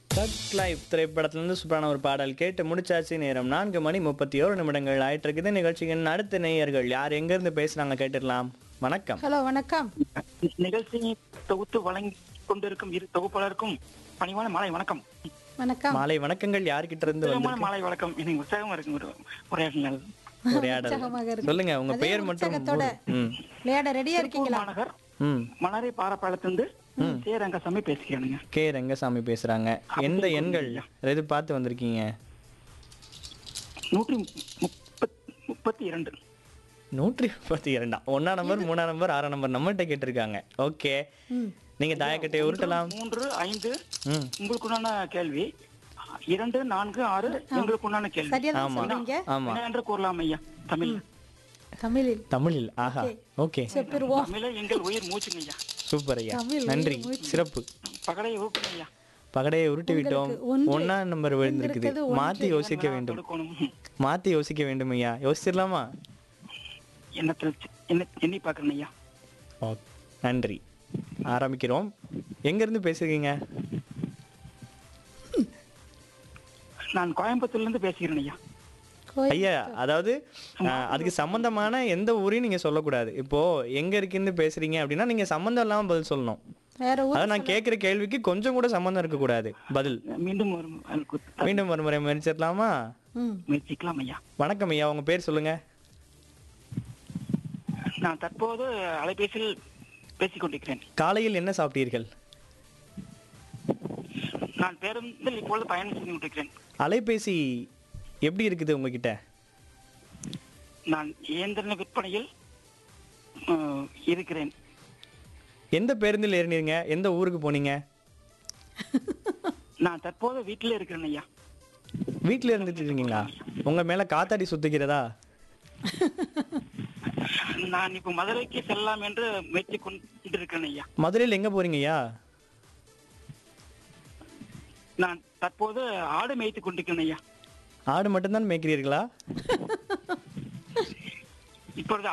தக் லைஃப் திரைப்படத்திலிருந்து சூப்பரான ஒரு பாடல் கேட்டு முடிச்சாச்சு நேரம் நான்கு மணி முப்பத்தி ஓரு நிமிடங்கள் ஆயிட்டு இருக்குது நிகழ்ச்சியின் அடுத்த நேயர்கள் யார் எங்க இருந்து பேசுறாங்க கேட்டுடலாம் வணக்கம் ஹலோ வணக்கம் நிகழ்ச்சியை தொகுத்து வழங்கி கொண்டிருக்கும் இரு தொகுப்பாளருக்கும் பணிவான மாலை வணக்கம் வணக்கம் மாலை வணக்கங்கள் யார்கிட்ட இருந்து உற்சாகமான வந்து மாலை வணக்கம் எனக்கு உற்சாகமா இருக்கு ஒரு உரையாடல் உரையாடல் உற்சாகமாக இருக்கு. சொல்லுங்க உங்க அதே பெயர் மற்றும் உற்சாகத்தோட ஊர். ம் விளையாட ரெடியா திருப்பூர் இருக்கீங்களா மாநகர் ம் மலரை பாரப்பாளத்திலிருந்து சே ரங்கசாமி பேசுகிறேனுங்க கே ரங்கசாமி பேசுறாங்க எந்த எண்கள் எது பார்த்து வந்திருக்கீங்க நூற்றி முப்பத் முப்பத்தி இரண்டு நூற்றி முப்பத்தி இரண்டாம் ஒன்னா நம்பர் மூணாம் நம்பர் ஆறாம் நம்பர் நம்மகிட்ட கேட்டிருக்காங்க ஓகே நீங்க தாயக்கட்டையை உருட்டலாம் மூன்று ஐந்து ம் உங்களுக்குண்டான கேள்வி இரண்டு நான்கு ஆறு எங்களுக்குண்டான கேள்வி சரியா தான் ஆமா சொல்றீங்க ஆமா என்ன என்று கூறலாம் ஐயா தமிழ் தமிழில் தமிழில் ஆஹா ஓகே செப்பிடுவோம் தமிழை எங்கள் உயிர் மூச்சுங்க ஐயா சூப்பர் ஐயா தமிழ் நன்றி சிறப்பு பகலை உருட்டுங்க ஐயா பகடையை உருட்டி விட்டோம் ஒன்று. ஒன்னா நம்பர் விழுந்திருக்குது இருக்கிறது மாத்தி யோசிக்க வேண்டும் கொடுக்கணும் மாத்தி யோசிக்க வேண்டும் ஐயா யோசிச்சிடலாமா எண்ணத்தில் என்ன எண்ணி பார்க்கறேன் ஐயா ஓ நன்றி ஆரம்பிக்கிறோம் எங்க இருந்து பேசுறீங்க நான் கோயம்புத்தூர்ல இருந்து பேசுகிறேன் ஐயா கோயில் ஐயா அதாவது அஹ், அதுக்கு சம்பந்தமான எந்த ஊரையும் நீங்க சொல்லக்கூடாது இப்போ எங்க இருக்குன்னு பேசுறீங்க அப்படின்னா நீங்க சம்பந்தம் இல்லாம பதில் சொல்லணும் வேற ஊர் அதாவது நான் கேட்கிற கேள்விக்கு கொஞ்சம் கூட சம்பந்தம் இருக்கக்கூடாது பதில் மீண்டும் ஒரு அதுக்கு மீண்டும் ஒரு முறை முயற்சிடலாமா ம் முயற்சிக்கலாம் ஐயா வணக்கம் ஐயா உங்க பேர் சொல்லுங்க நான் தற்போது அலைபேசியில் பேசிக் கொண்டிருக்கிறேன் காலையில் என்ன சாப்பிட்டீர்கள் நான் பேருந்தில் இப்பொழுது பயணம் செய்து கொண்டிருக்கிறேன் அலைபேசி எப்படி இருக்குது உங்ககிட்ட நான் இயந்திர விற்பனையில் அஹ், இருக்கிறேன் எந்த பேருந்தில் ஏறினீங்க எந்த ஊருக்கு போனீங்க நான் தற்போது வீட்டில் இருக்கிறேன் ஐயா வீட்டில் இருந்துட்டு இருக்கீங்களா உங்க மேல காத்தாடி சுத்துகிறதா நான் இப்போ மதுரைக்கு செல்லலாம் என்று முயற்சி கொண்டிருக்கிறேன் ஐயா மதுரையில் எங்க போறீங்க ஐயா நான் தற்போது ஆடு மேய்த்து கொண்டிருக்கிறேன் ஐயா ஆடு மட்டும்தான் மேய்க்கிறீர்களா இப்பொழுது